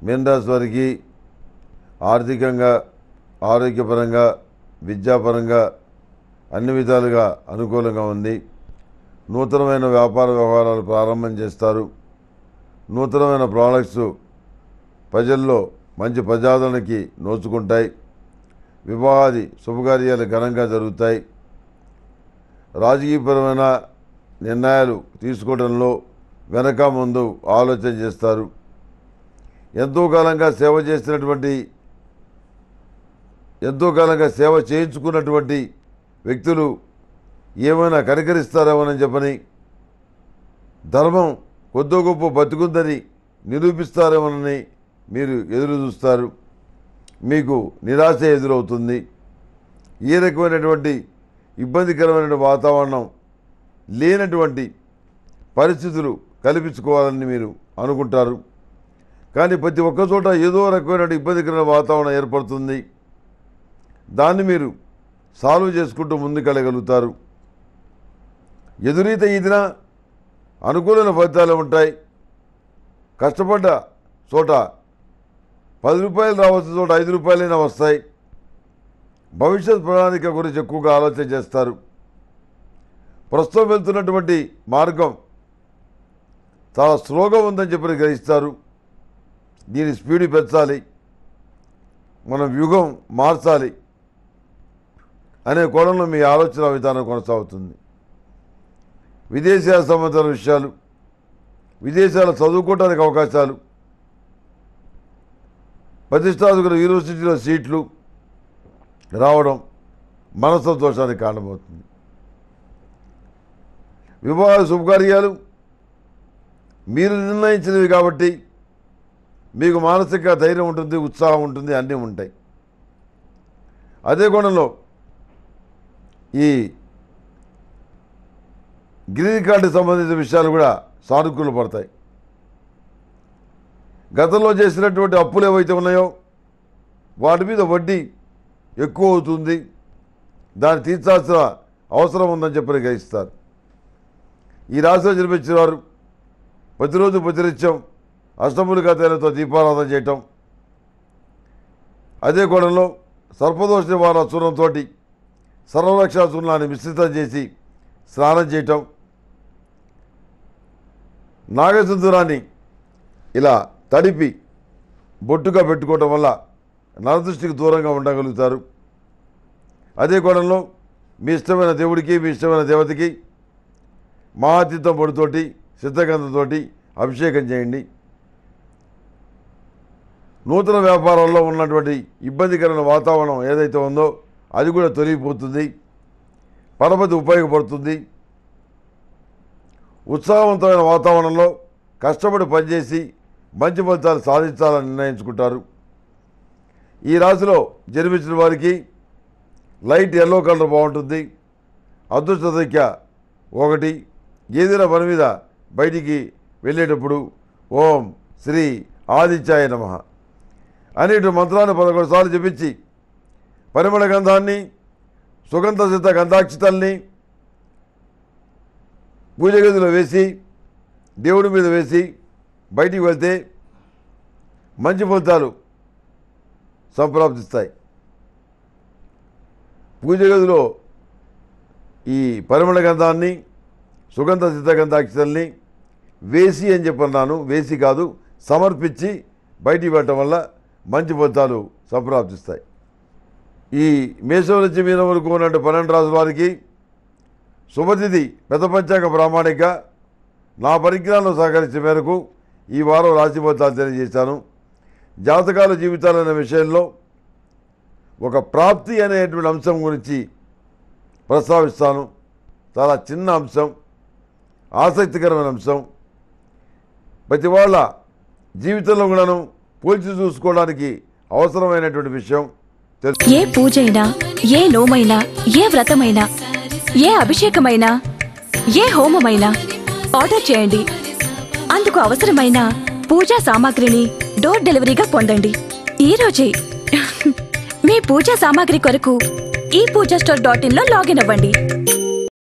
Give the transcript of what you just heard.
మీనరాశి వారికి ఆర్థికంగా ఆరోగ్యపరంగా విద్యాపరంగా అన్ని విధాలుగా అనుకూలంగా ఉంది నూతనమైన వ్యాపార వ్యవహారాలు ప్రారంభం చేస్తారు నూతనమైన ప్రోడక్ట్స్ ప్రజల్లో మంచి ప్రజాదరణకి నోచుకుంటాయి వివాహాది శుభకార్యాలు ఘనంగా జరుగుతాయి రాజకీయపరమైన నిర్ణయాలు తీసుకోవడంలో వెనక ముందు ఆలోచన చేస్తారు ఎంతో కాలంగా సేవ చేసినటువంటి ఎంతో కాలంగా సేవ చేయించుకున్నటువంటి వ్యక్తులు ఏమైనా కనికరిస్తారేమోనని చెప్పని ధర్మం కొద్దో గొప్ప బతుకుందని నిరూపిస్తారేమోనని మీరు ఎదురు చూస్తారు మీకు నిరాశ ఎదురవుతుంది ఏ రకమైనటువంటి ఇబ్బందికరమైన వాతావరణం లేనటువంటి పరిస్థితులు కల్పించుకోవాలని మీరు అనుకుంటారు కానీ ప్రతి ఒక్క చోట ఏదో రకమైన ఇబ్బందికరమైన వాతావరణం ఏర్పడుతుంది దాన్ని మీరు సాల్వ్ చేసుకుంటూ ముందుకెళ్ళగలుగుతారు ఎదురీత ఈదిన అనుకూలమైన ఫలితాలు ఉంటాయి కష్టపడ్డ చోట పది రూపాయలు రావాల్సిన చోట ఐదు రూపాయలైనా వస్తాయి భవిష్యత్ ప్రణాళిక గురించి ఎక్కువగా ఆలోచన చేస్తారు ప్రస్తుతం వెళ్తున్నటువంటి మార్గం చాలా స్లోగా ఉందని చెప్పి గ్రహిస్తారు దీని స్పీడ్ పెంచాలి మనం వ్యూహం మార్చాలి అనే కోణంలో మీ ఆలోచన విధానం కొనసాగుతుంది విదేశాల సంబంధించిన విషయాలు విదేశాలు చదువుకోవడానికి అవకాశాలు ప్రతిష్టాత్మక యూనివర్సిటీలో సీట్లు రావడం మనస్తోషానికి కారణమవుతుంది వివాహ శుభకార్యాలు మీరు నిర్ణయించినవి కాబట్టి మీకు మానసిక ధైర్యం ఉంటుంది ఉత్సాహం ఉంటుంది అన్నీ ఉంటాయి అదే కోణంలో ఈ గ్రీన్ కార్డు సంబంధించిన విషయాలు కూడా సానుకూల పడతాయి గతంలో చేసినటువంటి అప్పులు ఏవైతే ఉన్నాయో వాటి మీద వడ్డీ ఎక్కువ అవుతుంది దాన్ని తీర్చాల్సిన అవసరం ఉందని చెప్పి గ్రహిస్తారు ఈ రాశిలో జన్మించిన వారు ప్రతిరోజు ప్రతినిత్యం అష్టములు కథలతో దీపారాధన చేయటం అదే కోణంలో సర్పదోష నివారణ చూర్ణంతో సర్వరక్షా చూర్ణాన్ని మిశ్రితం చేసి స్నానం చేయటం నాగసింధురాన్ని ఇలా తడిపి బొట్టుగా పెట్టుకోవటం వల్ల నరదృష్టికి దూరంగా ఉండగలుగుతారు అదే కోణంలో మీ ఇష్టమైన దేవుడికి మీ ఇష్టమైన దేవతకి మహాతీర్థం పొడితోటి సిద్ధగంధతోటి అభిషేకం చేయండి నూతన వ్యాపారాల్లో ఉన్నటువంటి ఇబ్బందికరమైన వాతావరణం ఏదైతే ఉందో అది కూడా తొలగిపోతుంది పరపతి ఉపయోగపడుతుంది ఉత్సాహవంతమైన వాతావరణంలో కష్టపడి పనిచేసి మంచి ఫలితాలు సాధించాలని నిర్ణయించుకుంటారు ఈ రాశిలో జన్మించిన వారికి లైట్ ఎల్లో కలర్ బాగుంటుంది అదృష్ట సంఖ్య ఒకటి ఏదైనా పని మీద బయటికి వెళ్ళేటప్పుడు ఓం శ్రీ ఆదిత్యాయ నమ అనేటు మంత్రాన్ని పదకొండు సార్లు జపించి పరిమళ గంధాన్ని సుగంధ సిద్ధ గంధాక్షితల్ని పూజ గదిలో వేసి దేవుడి మీద వేసి బయటికి వెళ్తే మంచి ఫలితాలు సంప్రాప్తిస్తాయి పూజ గదిలో ఈ పరిమళ గంధాన్ని సుగంధ సిద్ధ గంధాక్షతల్ని వేసి అని చెప్పన్నాను వేసి కాదు సమర్పించి బయటికి పెట్టడం వల్ల మంచి ఫలితాలు సంప్రాప్తిస్తాయి ఈ మేషం నుంచి మీన వరకు ఉన్నట్టు పన్నెండు రాజుల వారికి శుభతిథి పెద్ద పంచాంగ ప్రామాణిక నా పరిజ్ఞానం సహకరించే మేరకు ఈ వారం రాశి ఫలితాలు తెలియజేశాను జాతకాల జీవితాలు అనే విషయంలో ఒక ప్రాప్తి అనేటువంటి అంశం గురించి ప్రస్తావిస్తాను చాలా చిన్న అంశం ఆసక్తికరమైన అంశం ప్రతి వాళ్ళ జీవితంలో కూడాను పోల్చి చూసుకోవడానికి అవసరమైనటువంటి విషయం తెలుసు ఏ పూజైనా ఏ నోమైనా ఏ వ్రతమైనా ఏ అభిషేకమైనా ఏ హోమమైనా ఆర్డర్ చేయండి అందుకు అవసరమైన పూజా సామాగ్రిని డోర్ డెలివరీగా పొందండి ఈ రోజే మీ పూజా సామాగ్రి కొరకు ఈ పూజా స్టోర్ డాట్ ఇన్ లో లాగిన్ అవ్వండి